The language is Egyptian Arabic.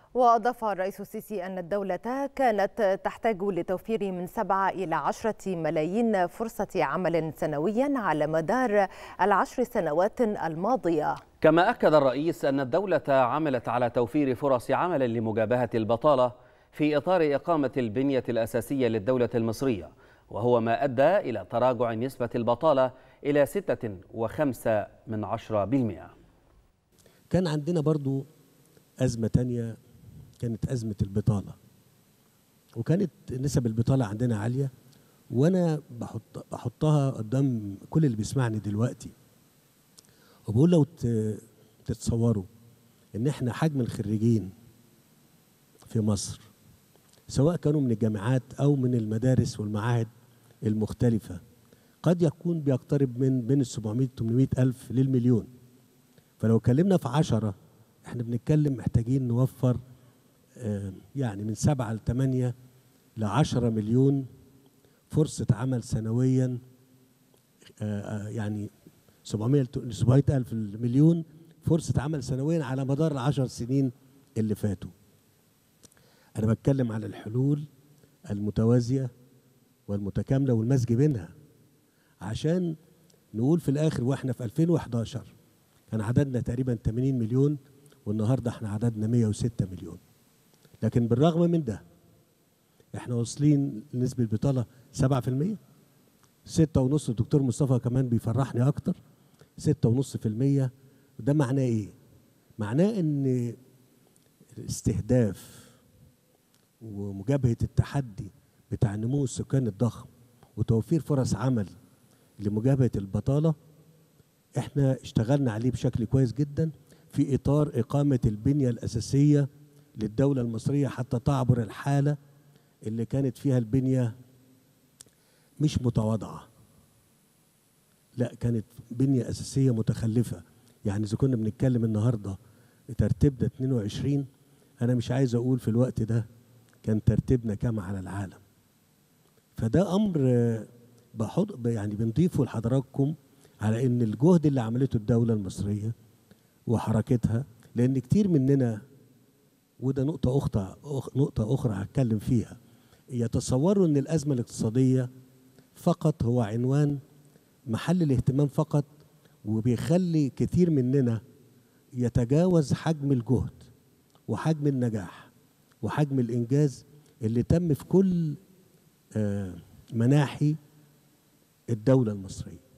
وأضاف الرئيس السيسي أن الدولة كانت تحتاج لتوفير من 7 إلى 10 ملايين فرصة عمل سنويا على مدار العشر سنوات الماضية كما أكد الرئيس أن الدولة عملت على توفير فرص عمل لمجابهة البطالة في إطار إقامة البنية الأساسية للدولة المصرية وهو ما أدى إلى تراجع نسبة البطالة إلى 6.5 من عشرة بالمئة كان عندنا برضو أزمة تانية كانت أزمة البطالة وكانت نسب البطالة عندنا عالية وأنا بحط بحطها قدام كل اللي بيسمعني دلوقتي وبقول لو تتصوروا إن إحنا حجم الخريجين في مصر سواء كانوا من الجامعات أو من المدارس والمعاهد المختلفة قد يكون بيقترب من بين ال 700 800 ألف للمليون فلو اتكلمنا في عشرة احنا بنتكلم محتاجين نوفر يعني من سبعة لثمانية لعشرة مليون فرصة عمل سنويا يعني 700 700 ألف مليون فرصة عمل سنويا على مدار العشر سنين اللي فاتوا أنا بتكلم على الحلول المتوازية والمتكاملة والمزج بينها عشان نقول في الآخر وإحنا في 2011 كان عددنا تقريبا 80 مليون والنهارده احنا عددنا 106 مليون لكن بالرغم من ده احنا واصلين لنسبة بطالة 7% ستة ونص الدكتور مصطفى كمان بيفرحني أكتر ستة ونص في المية ده معناه إيه؟ معناه إن الاستهداف ومجابهة التحدي بتاع النمو السكاني الضخم وتوفير فرص عمل لمجابهة البطالة احنا اشتغلنا عليه بشكل كويس جدا في إطار إقامة البنية الأساسية للدولة المصرية حتى تعبر الحالة اللي كانت فيها البنية مش متواضعة لا كانت بنية أساسية متخلفة يعني إذا كنا بنتكلم النهاردة ترتيبنا 22 أنا مش عايز أقول في الوقت ده كان ترتيبنا كام على العالم فده أمر بحط يعني بنضيفه لحضراتكم على ان الجهد اللي عملته الدوله المصريه وحركتها لان كتير مننا وده نقطه اخرى نقطه اخرى هتكلم فيها يتصوروا ان الازمه الاقتصاديه فقط هو عنوان محل الاهتمام فقط وبيخلي كتير مننا يتجاوز حجم الجهد وحجم النجاح وحجم الانجاز اللي تم في كل مناحي الدوله المصريه